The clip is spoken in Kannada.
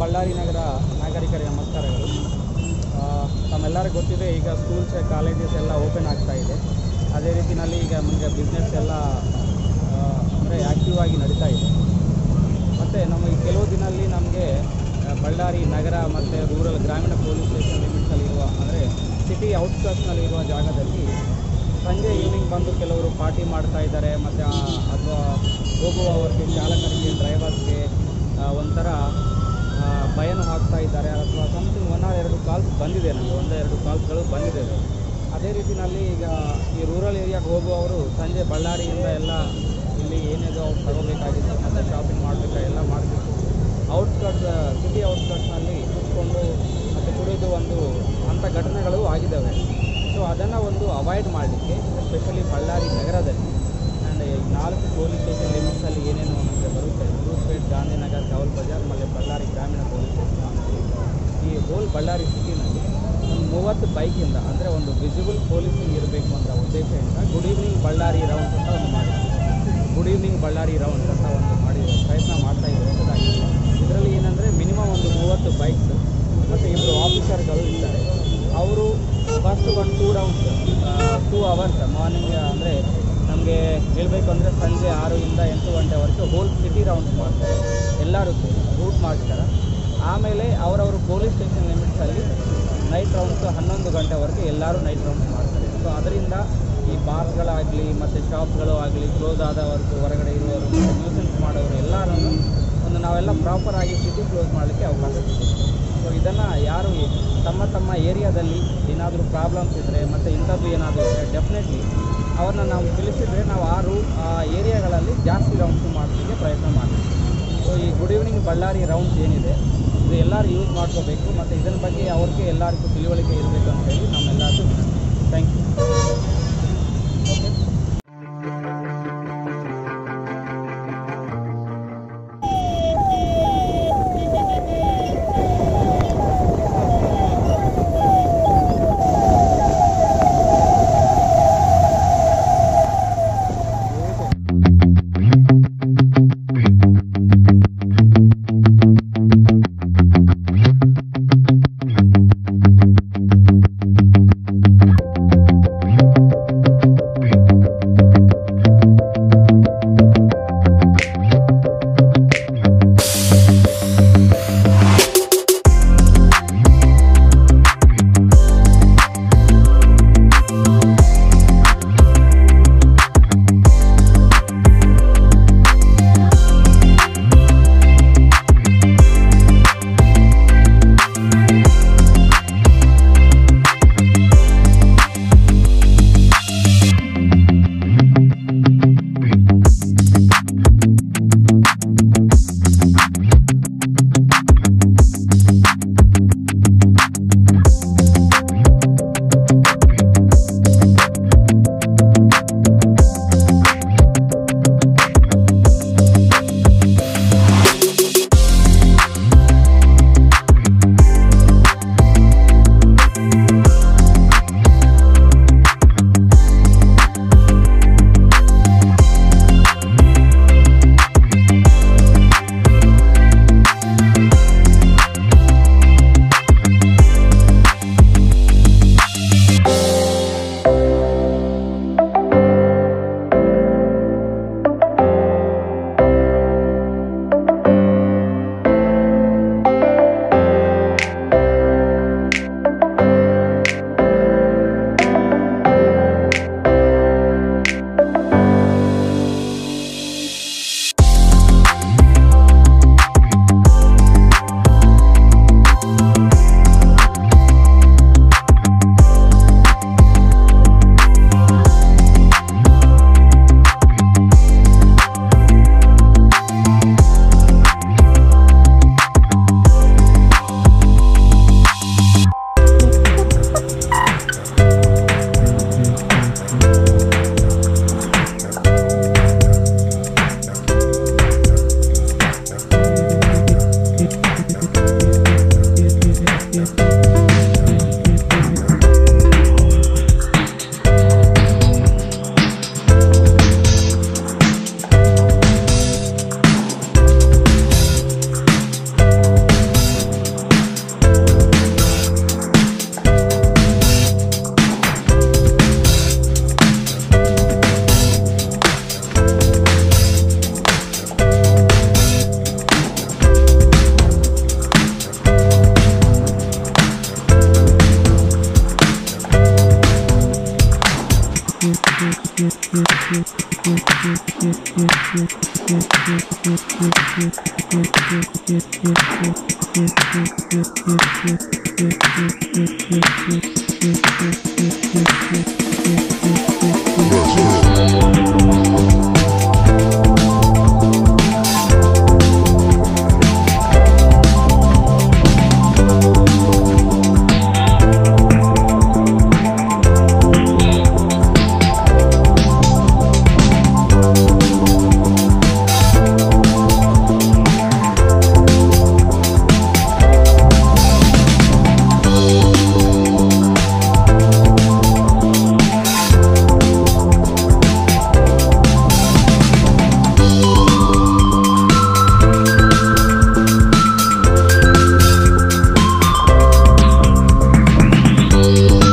ಬಳ್ಳಾರಿ ನಗರ ನಾಗರಿಕರಿಗೆ ನಮಸ್ಕಾರಗಳು ಆ, ತಮ್ಮೆಲ್ಲರಿಗೂ ಗೊತ್ತಿದೆ ಈಗ ಸ್ಕೂಲ್ಸ್ ಕಾಲೇಜಸ್ ಎಲ್ಲ ಓಪನ್ ಆಗ್ತಾ ಇದೆ ಅದೇ ರೀತಿಯಲ್ಲಿ ಈಗ ನಮಗೆ ಬಿಸ್ನೆಸ್ ಎಲ್ಲ ಅಂದರೆ ಆ್ಯಕ್ಟಿವ್ ಆಗಿ ನಡೀತಾ ಇದೆ ಮತ್ತು ನಮ್ಮ ಈ ಕೆಲವು ದಿನಲ್ಲಿ ನಮಗೆ ಬಳ್ಳಾರಿ ನಗರ ಮತ್ತು ರೂರಲ್ ಗ್ರಾಮೀಣ ಪೊಲೀಸ್ ಸ್ಟೇಷನ್ ಲಿಮಿಟ್ಸಲ್ಲಿರುವ ಅಂದರೆ ಸಿಟಿ ಔಟ್ಸ್ಕರ್ಟ್ಸ್ನಲ್ಲಿರುವ ಜಾಗದಲ್ಲಿ ಸಂಜೆ ಈವ್ನಿಂಗ್ ಬಂದು ಕೆಲವರು ಪಾರ್ಟಿ ಮಾಡ್ತಾ ಇದ್ದಾರೆ ಮತ್ತು ಅಥವಾ ಹೋಗುವವರಿಗೆ ಚಾಲಕರಿಗೆ ಡ್ರೈವರ್ಸ್ಗೆ ಒಂಥರ ಆ, ಭಯನೂ ಹಾಕ್ತಾ ಇದ್ದಾರೆ ಅಥವಾ ಸಮಥಿಂಗ್ ಒನ್ ಆರ್ ಎರಡು ಕಾಲ್ಸ್ ಬಂದಿದೆ ನಮಗೆ ಒಂದು ಎರಡು ಕಾಲ್ಸ್ಗಳು ಬಂದಿದೆ ಅದೇ ರೀತಿಯಲ್ಲಿ ಈಗ ಈ ರೂರಲ್ ಏರಿಯಾಗೆ ಹೋಗುವವರು ಸಂಜೆ ಬಳ್ಳಾರಿಯಿಂದ ಎಲ್ಲ ಇಲ್ಲಿ ಏನೇದು ಅವ್ರು ತಗೋಬೇಕಾಗಿತ್ತು ಮತ್ತು ಶಾಪಿಂಗ್ ಮಾಡಬೇಕಾ ಎಲ್ಲ ಮಾಡಬೇಕು ಔಟ್ಸ್ಕಟ್ಸ್ ಸಿಟಿ ಔಟ್ಸ್ಕಟ್ಸ್ನಲ್ಲಿ ಕೂತ್ಕೊಂಡು ಮತ್ತು ಕುಡಿದು ಒಂದು ಅಂಥ ಘಟನೆಗಳು ಆಗಿದ್ದಾವೆ ಸೊ ಅದನ್ನು ಒಂದು ಅವಾಯ್ಡ್ ಮಾಡಲಿಕ್ಕೆ ಎಸ್ಪೆಷಲಿ ಬಳ್ಳಾರಿ ನಗರದಲ್ಲಿ ಆ್ಯಂಡ್ ಈ ನಾಲ್ಕು ಪೊಲೀಸ್ ಸ್ಟೇಷನ್ ಲಿಮಿಟ್ಸಲ್ಲಿ ಏನೇನು ನಮಗೆ ಬರುತ್ತೆ ಗುರುಪೇಟ್ ಗಾಂಧಿನಗರ್ ಕವಲ್ ಬಜಾರ್ ಮತ್ತು ಬಳ್ಳಾರಿ ಗ್ರಾಮೀಣ ಪೊಲೀಸ್ ಸ್ಟೇಷನ್ ಈ ಹೋಲ್ ಬಳ್ಳಾರಿ ಸಿಟಿನಲ್ಲಿ ಒಂದು ಮೂವತ್ತು ಬೈಕಿಂದ ಅಂದರೆ ಒಂದು ವಿಸಿಬಲ್ ಪೊಲೀಸಿಂಗ್ ಇರಬೇಕು ಅಂತ ಉದ್ದೇಶದಿಂದ ಗುಡ್ ಈವ್ನಿಂಗ್ ಬಳ್ಳಾರಿ ರೌಂಡ್ಸ್ ಅಂತ ಒಂದು ಮಾಡಿದ್ವಿ ಗುಡ್ ಈವ್ನಿಂಗ್ ಬಳ್ಳಾರಿ ರೌಂಡ್ಸ್ ಅಂತ ಒಂದು ಮಾಡಿ ಪ್ರಯತ್ನ ಮಾಡ್ತಾ ಇದ್ದಾರೆ ಹೊಸದಾಗಿ ಇದರಲ್ಲಿ ಏನಂದರೆ ಮಿನಿಮಮ್ ಒಂದು ಮೂವತ್ತು ಬೈಕ್ಸ್ ಮತ್ತು ಇಬ್ಬರು ಆಫೀಸರ್ಗಳು ಇದ್ದಾರೆ ಅವರು first one two rounds two hours morning ಅಂದರೆ ನಮಗೆ ಹೇಳಬೇಕು ಅಂದರೆ ಸಂಜೆ ಆರರಿಂದ ಎಂಟು ಗಂಟೆವರೆಗೂ ಹೋಲ್ ಸಿಟಿ ರೌಂಡ್ಸ್ ಮಾಡ್ತಾರೆ ಎಲ್ಲರೂ ರೂಟ್ ಮಾಡ್ತಾರೆ ಆಮೇಲೆ ಅವರವರು ಪೊಲೀಸ್ ಸ್ಟೇಷನ್ ಲಿಮಿಟ್ಸಲ್ಲಿ ನೈಟ್ ರೌಂಡ್ಸ್ ಹನ್ನೊಂದು ಗಂಟೆವರೆಗೆ ಎಲ್ಲರೂ ನೈಟ್ ರೌಂಡ್ಸ್ ಮಾಡ್ತಾರೆ ಸೊ ಅದರಿಂದ ಈ ಬಾರ್ಸ್ಗಳಾಗಲಿ ಮತ್ತು ಶಾಪ್ಗಳು ಆಗಲಿ ಕ್ಲೋಸ್ ಆದವರೆಗೂ ಹೊರಗಡೆ ಇರುವವರು ನ್ಯೂಸೆನ್ಸ್ ಮಾಡೋರು ಎಲ್ಲರನ್ನು ಒಂದು ನಾವೆಲ್ಲ ಪ್ರಾಪರಾಗಿ ಸಿಟಿ ಕ್ಲೋಸ್ ಮಾಡಲಿಕ್ಕೆ ಅವಕಾಶ ಸಿಗುತ್ತೆ ಸೊ ಇದನ್ನು ಯಾರು ತಮ್ಮ ತಮ್ಮ ಏರಿಯಾದಲ್ಲಿ ಏನಾದರೂ ಪ್ರಾಬ್ಲಮ್ಸ್ ಇದ್ದರೆ ಮತ್ತು ಇಂಥದ್ದು ಏನಾದರೂ ಇದ್ದರೆ ಡೆಫಿನೆಟ್ಲಿ ಅವ್ರನ್ನ ನಾವು ತಿಳಿಸಿದರೆ ನಾವು ಆ ರೂ ಆ ಏರಿಯಾಗಳಲ್ಲಿ ಜಾಸ್ತಿ ರೌಂಡ್ಸ್ ಮಾಡೋದಕ್ಕೆ ಪ್ರಯತ್ನ ಮಾಡ್ತೀವಿ ಸೊ ಈ ಗುಡ್ ಈವ್ನಿಂಗ್ ಬಳ್ಳಾರಿ ರೌಂಡ್ಸ್ ಏನಿದೆ ಇದು ಎಲ್ಲರೂ ಯೂಸ್ ಮಾಡ್ಕೋಬೇಕು ಮತ್ತು ಇದರ ಬಗ್ಗೆ ಅವ್ರಿಗೆ ಎಲ್ಲರಿಗೂ ತಿಳುವಳಿಕೆ ಇರಬೇಕು ಅಂತ ಹೇಳಿ ನಮ್ಮೆಲ್ಲರಿಗೂ ಥ್ಯಾಂಕ್ ಯು ಓಕೆ Thank